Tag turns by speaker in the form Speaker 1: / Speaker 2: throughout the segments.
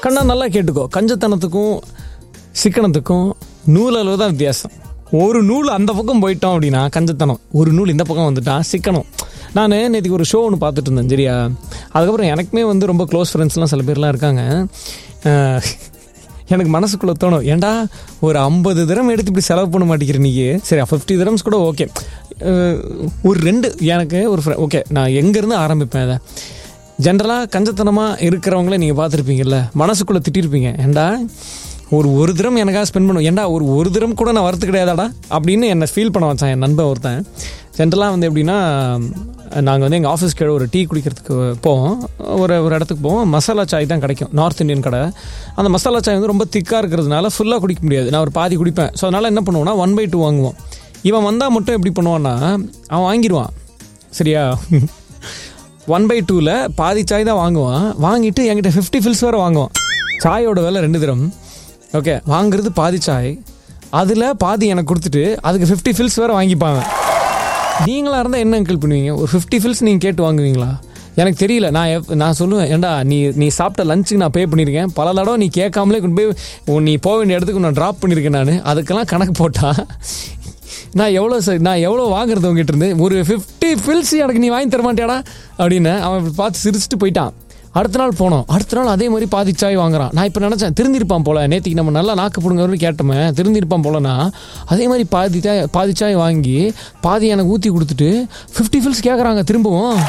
Speaker 1: கண்ணா நல்லா கேட்டுக்கோ கஞ்சத்தனத்துக்கும் சிக்கனத்துக்கும் நூல் அளவு தான் வித்தியாசம் ஒரு நூல் அந்த பக்கம் போயிட்டோம் அப்படின்னா கஞ்சத்தனம் ஒரு நூல் இந்த பக்கம் வந்துட்டா சிக்கனம் நான் நேற்றுக்கு ஒரு ஷோ ஒன்று பார்த்துட்டு இருந்தேன் சரியா அதுக்கப்புறம் எனக்குமே வந்து ரொம்ப க்ளோஸ் ஃப்ரெண்ட்ஸ்லாம் சில பேர்லாம் இருக்காங்க அஹ், எனக்கு மனசுக்குள்ளே தோணும் ஏன்டா ஒரு ஐம்பது தினம் எடுத்து இப்படி செலவு பண்ண மாட்டேங்கிற நீ சரி ஃபிஃப்டி திரம்ஸ் கூட ஓகே ஒரு ரெண்டு எனக்கு ஒரு ஓகே நான் எங்கேருந்து ஆரம்பிப்பேன் அதை ஜென்ரலாக கஞ்சத்தனமாக இருக்கிறவங்கள நீங்கள் பார்த்துருப்பீங்கல்ல மனசுக்குள்ளே திட்டிருப்பீங்க ஏன்டா ஒரு ஒரு தினம் எனக்காக ஸ்பெண்ட் பண்ணுவோம் ஏன்டா ஒரு ஒரு தினம் கூட நான் வரது கிடையாதாடா அப்படின்னு என்னை ஃபீல் பண்ண வச்சான் என் நண்பன் ஒருத்தன் ஜென்ரலாக வந்து எப்படின்னா நாங்கள் வந்து எங்கள் ஆஃபீஸ் கீழே ஒரு டீ குடிக்கிறதுக்கு போவோம் ஒரு ஒரு இடத்துக்கு போவோம் மசாலா சாய் தான் கிடைக்கும் நார்த் இந்தியன் கடை அந்த மசாலா சாய் வந்து ரொம்ப திக்காக இருக்கிறதுனால ஃபுல்லாக குடிக்க முடியாது நான் ஒரு பாதி குடிப்பேன் ஸோ அதனால் என்ன பண்ணுவோம்னா ஒன் பை டூ வாங்குவோம் இவன் வந்தால் மட்டும் எப்படி பண்ணுவான்னா அவன் வாங்கிடுவான் சரியா ஒன் பை டூவில் பாதி சாய் தான் வாங்குவான் வாங்கிட்டு என்கிட்ட ஃபிஃப்டி ஃபில்ஸ் வேறு வாங்குவான் சாயோட விலை ரெண்டு திரம் ஓகே வாங்குறது பாதி சாய் அதில் பாதி எனக்கு கொடுத்துட்டு அதுக்கு ஃபிஃப்டி ஃபில்ஸ் வேறு வாங்கிப்பாங்க நீங்களாக இருந்தால் என்ன அங்கிள் பண்ணுவீங்க ஒரு ஃபிஃப்டி ஃபில்ஸ் நீங்கள் கேட்டு வாங்குவீங்களா எனக்கு தெரியல நான் எப் நான் சொல்லுவேன் ஏன்டா நீ நீ சாப்பிட்ட லஞ்சுக்கு நான் பே பண்ணியிருக்கேன் பல தடவை நீ கேட்காமலே கொண்டு போய் உன் நீ போக வேண்டிய இடத்துக்கு நான் ட்ராப் பண்ணியிருக்கேன் நான் அதுக்கெல்லாம் கணக்கு போட்டா நான் எவ்வளோ ச- நான் எவ்வளோ வாங்குறது உங்ககிட்ட இருந்து ஒரு ஃபிஃப்டி ஃபில்ஸ் எனக்கு நீ வாங்கி தர மாட்டியாடா அப்படின்னு அவன் இப்படி பார்த்து சிரிச்சுட்டு போயிட்டான் அடுத்த நாள் போனோம் அடுத்த நாள் அதே மாதிரி பாதி சாய் வாங்குறான் நான் இப்போ நினச்சேன் திருந்திருப்பான் போல நேத்திக்கு நம்ம நல்லா நாக்கு பிடுங்கன்னு கேட்டோமே திருந்திருப்பான் போலனா அதே மாதிரி பாதி சாய் பாதி சாய் வாங்கி பாதி எனக்கு ஊற்றி கொடுத்துட்டு ஃபிஃப்டி ஃபில்ஸ் கேட்குறாங்க திரும்பவும்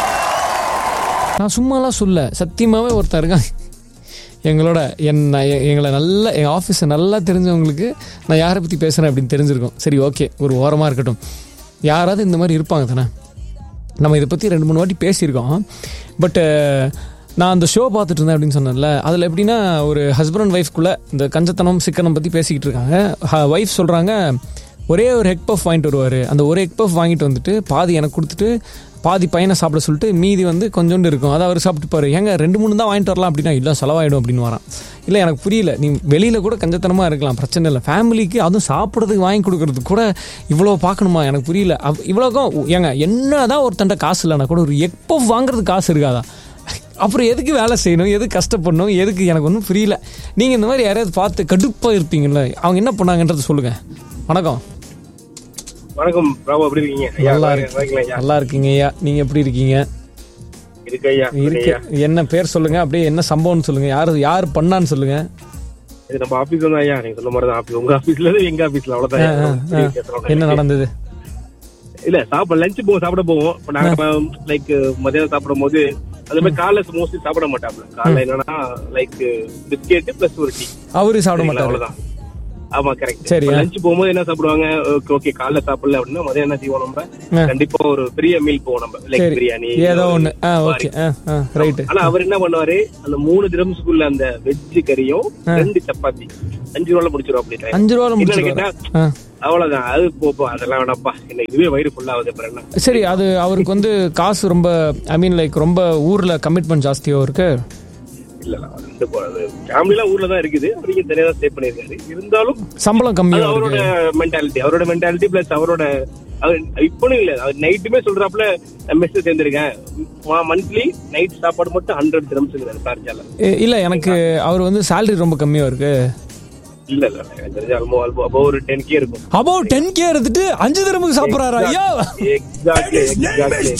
Speaker 1: நான் சும்மாலாம் சொல்ல சத்தியமாகவே ஒருத்தன் இருக்கான் எங்களோட என்ன எ- எங்களை நல்லா எங்கள் ஆஃபீஸை நல்லா தெரிஞ்சவங்களுக்கு நான் யாரை பற்றி பேசுகிறேன் அப்படின்னு தெரிஞ்சிருக்கோம் சரி ஓகே ஒரு ஓரமாக இருக்கட்டும் யாராவது இந்த மாதிரி இருப்பாங்க தானே நம்ம இதை பற்றி ரெண்டு மூணு வாட்டி பேசியிருக்கோம் பட்டு நான் அந்த ஷோ பார்த்துட்டு இருந்தேன் அப்படின்னு சொன்னேன்ல அதில் எப்படின்னா ஒரு ஹஸ்பண்ட் அண்ட் ஒய்ஃப்குள்ளே இந்த கஞ்சத்தனம் சிக்கனம் பற்றி பேசிக்கிட்டு இருக்காங்க ஒய்ஃப் சொல்கிறாங்க ஒரே ஒரு ஹெக் பஃப் வாங்கிட்டு வருவார் அந்த ஒரு ஹெக் பஃப் வாங்கிட்டு வந்துட்டு பாதி எனக்கு கொடுத்துட்டு பாதி பையனை சாப்பிட சொல்லிட்டு மீதி வந்து கொஞ்சோண்டு இருக்கும் அதை அவர் சாப்பிட்டுப்பாரு ஏங்க ரெண்டு மூணு தான் வாங்கிட்டு வரலாம் அப்படின்னா இல்லை செலவாயிடும் அப்படின்னு வரான் இல்லை எனக்கு புரியல நீ வெளியில் கூட கஞ்சத்தனமாக இருக்கலாம் பிரச்சனை இல்லை ஃபேமிலிக்கு அதுவும் சாப்பிட்றதுக்கு வாங்கி கொடுக்கறதுக்கு கூட இவ்வளோ பார்க்கணுமா எனக்கு புரியல அவ் இவ்வளோக்கும் ஏங்க என்ன தான் ஒருத்தன்ட்ட காசு இல்லைனா கூட ஒரு எக் பஃப் வாங்குறதுக்கு காசு இருக்காதா அப்புறம் எதுக்கு வேலை செய்யணும் எதுக்கு கஷ்டப்படணும் எதுக்கு எனக்கு ஒன்றும் புரியல நீங்கள் இந்த மாதிரி யாரையாவது பார்த்து கடுப்பாக இருப்பீங்கல்ல அவங்க என்ன பண்ணாங்கன்றதை சொல்லுங்கள் வணக்கம்
Speaker 2: வணக்கம் ராவா எப்படி இருக்கீங்க ஐயா
Speaker 1: நல்லா
Speaker 2: நல்லா இருக்கீங்களா ஐயா
Speaker 1: நல்லா இருக்கீங்க ஐயா நீங்கள் எப்படி இருக்கீங்க
Speaker 2: இருக்கு ஐயா
Speaker 1: இருக்கு என்ன பேர் சொல்லுங்க அப்படியே என்ன சம்பவம்னு சொல்லுங்க யாரு யார் பண்ணான்னு சொல்லுங்க
Speaker 2: இது நம்ம ஆபீஸ் தான் ஐயா நீங்க சொன்ன மாதிரி தான் ஆபீஸ் உங்க ஆபீஸ்ல இருந்து எங்க ஆபீஸ்ல அவ்வளவுதான் ஐயா.
Speaker 1: ஆ, ஆ.
Speaker 2: பெரிய பேசுறோம்.
Speaker 1: என்ன நடந்தது
Speaker 2: இல்ல சாப்பிட லஞ்ச் போவோம் சாப்பிட போவோம் இப்ப நாங்க லைக் மதியானம் சாப்பிடும் போது அது மாதிரி காலைல மோஸ்ட்லி சாப்பிட மாட்டாப்ல காலைல என்னன்னா லைக் பிஸ்கெட் பிளஸ் ஒரு டீ
Speaker 1: அவரு சாப்பிட மாட்டாரு
Speaker 2: அவ்வளவுதான் ஆமா கரெக்ட்
Speaker 1: சரி, ஆ.
Speaker 2: லஞ்ச் போகும்போது என்ன சாப்பிடுவாங்க ஓகே காலைல சாப்பிடல அப்படின்னா மதியம் என்ன செய்வோம் நம்ம
Speaker 1: ஆ.
Speaker 2: கண்டிப்பா ஒரு பெரிய மீல் போவோம் நம்ம லைக்
Speaker 1: சரி
Speaker 2: பிரியாணி
Speaker 1: ஏதோ
Speaker 2: ஒரு
Speaker 1: ஒன்று ஆ
Speaker 2: மாதிரி.
Speaker 1: ஓகே ஆ ஆ ரைட்டு
Speaker 2: ஆனா அவர் என்ன பண்ணுவாரு அந்த மூணு திரம்ஸ்குள்ள அந்த வெஜ் கறியும் ரெண்டு சப்பாத்தி அஞ்சு ரூபால முடிச்சிரும் அப்படி
Speaker 1: அஞ்சு ரூபால
Speaker 2: என்னன்னு
Speaker 1: முடிச்சு
Speaker 2: கேட்டா
Speaker 1: ஆ
Speaker 2: அவ்வளவுதான் அது போப்போ அதெல்லாம் வேணாப்பா என்ன இதுவே வயிறு ஃபுல் ஆகுது அப்புறம் என்ன
Speaker 1: சரி அது அவருக்கு வந்து காசு ரொம்ப ஐ மீன் லைக் ரொம்ப ஊர்ல கமிட்மெண்ட் ஜாஸ்தியோ இருக்கு
Speaker 2: இல்ல இல்ல ரெண்டு ஃபேமிலி எல்லாம் ஊர்ல தான் இருக்குது அவருக்கு தனியா தான் ஸ்டே பண்ணிருக்காரு இருந்தாலும்
Speaker 1: சம்பளம்
Speaker 2: அது
Speaker 1: கம்மியா
Speaker 2: அவரோட
Speaker 1: இருக்கு
Speaker 2: மென்டாலிட்டி அவரோட மென்டாலிட்டி பிளஸ் அவரோட அவர் இப்பனும் இல்ல அவர் நைட்டுமே சொல்றாப்புல மெஸ் சேர்ந்திருக்கேன் மந்த்லி நைட் சாப்பாடு மட்டும் ஹண்ட்ரட் திரம்ஸ் சார்ஜால
Speaker 1: இ- இல்ல எனக்கு அவர் வந்து salary ரொம்ப கம்மியா இருக்கு
Speaker 2: இல்ல இல்ல எனக்கு தெரிஞ்ச அல்மோ அல்மோ அப்போ ஒரு டென் கே இருக்கும்
Speaker 1: அபோ டென் கே எடுத்துட்டு அஞ்சு திரமுக்கு சாப்பிடுறாரா ஐயோ
Speaker 2: எக்ஸாக்ட்லி எக்ஸாக்ட்லி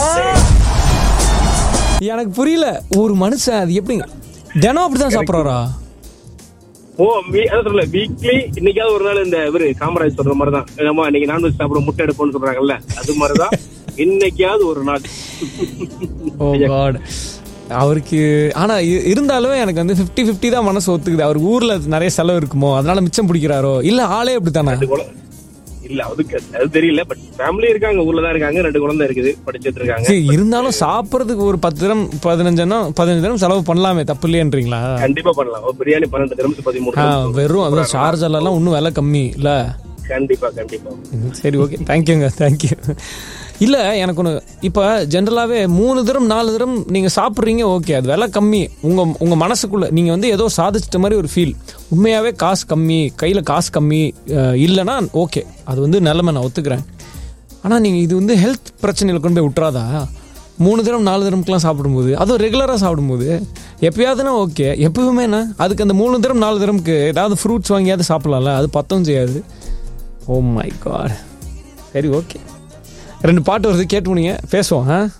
Speaker 1: எனக்கு புரியல ஒரு மனுஷன் அது எப்படி தினம் அப்படிதான் சாப்பிடுறாரா
Speaker 2: ஓ வீ- அதான் சொல்லல வீக்லி இன்னைக்காவது ஒரு நாள் இந்த இவரு காமராஜ் சொல்ற மாதிரி தான் நம்ம இன்னைக்கு நான்வெஜ் சாப்பிட முட்டை எடுப்போம்னு சொல்றாங்கல்ல அது மாதிரிதான் இன்னைக்காவது ஒரு நாள்
Speaker 1: ஓ காட் அவருக்கு ஆனா இ- இருந்தாலும் எனக்கு வந்து 50 50 தான் மனசு ஒத்துக்குது அவர் ஊர்ல நிறைய செலவு இருக்குமோ அதனால மிச்சம் பிடிக்கிறாரோ இல்ல ஆளே அப்படித்தானா
Speaker 2: ரெண்டு குழந்தை இல்ல அதுக்கு அது தெரியல பட் ஃபேமிலி இருக்காங்க ஊர்ல தான் இருக்காங்க ரெண்டு குழந்தை இருக்குது படிச்சிட்டு இருக்காங்க
Speaker 1: சரி இருந்தாலும் சாப்பிட்றதுக்கு ஒரு பத்து தினம் பதினஞ்சு தினம் பதினஞ்சு தினம் செலவு பண்ணலாமே தப்பு இல்லையன்றீங்களா
Speaker 2: கண்டிப்பா பண்ணலாம் ஒரு பிரியாணி பன்னெண்டு திரம்ஸ் பதிமூணு
Speaker 1: ஆ,
Speaker 2: dirhams.
Speaker 1: வெறும் அதான் சார்ஜர்ல எல்லாம் இன்னும் விலை கம்மி இல்ல
Speaker 2: கண்டிப்பா கண்டிப்பா
Speaker 1: சரி ஓகே தேங்க்யூங்க தேங்க்யூ இல்லை எனக்கு ஒன்று இப்போ ஜென்ரலாகவே மூணு தரம் நாலு தரம் நீங்கள் சாப்பிட்றீங்க ஓகே அது விலை கம்மி உங்கள் உங்கள் மனசுக்குள்ளே நீங்கள் வந்து ஏதோ சாதிச்சிட்ட மாதிரி ஒரு ஃபீல் உண்மையாகவே காசு கம்மி கையில் காசு கம்மி அஹ், இல்லைன்னா ஓகே அது வந்து நிலைமை நான் ஒத்துக்கிறேன் ஆனால் நீங்கள் இது வந்து ஹெல்த் பிரச்சனையில் கொண்டு போய் விட்றாதா மூணு தினம் நாலு தினம்க்குலாம் சாப்பிடும்போது அதுவும் ரெகுலராக சாப்பிடும்போது எப்பயாவதுனா ஓகே எப்பவுமேனா அதுக்கு அந்த மூணு தினம் நாலு தினம்க்கு ஏதாவது ஃப்ரூட்ஸ் வாங்கியாவது சாப்பிடலாம்ல அது பத்தவும் செய்யாது ஓ மை காட் சரி ஓகே ரெண்டு பாட்டு வருது கேட்டு முடியுங்க பேசுவோம் ஆ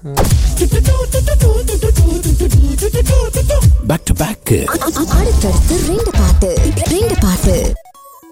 Speaker 3: பேக் டு பேக்
Speaker 4: அடுத்தடுத்து ரெண்டு பாட்டு ரெண்டு பாட்டு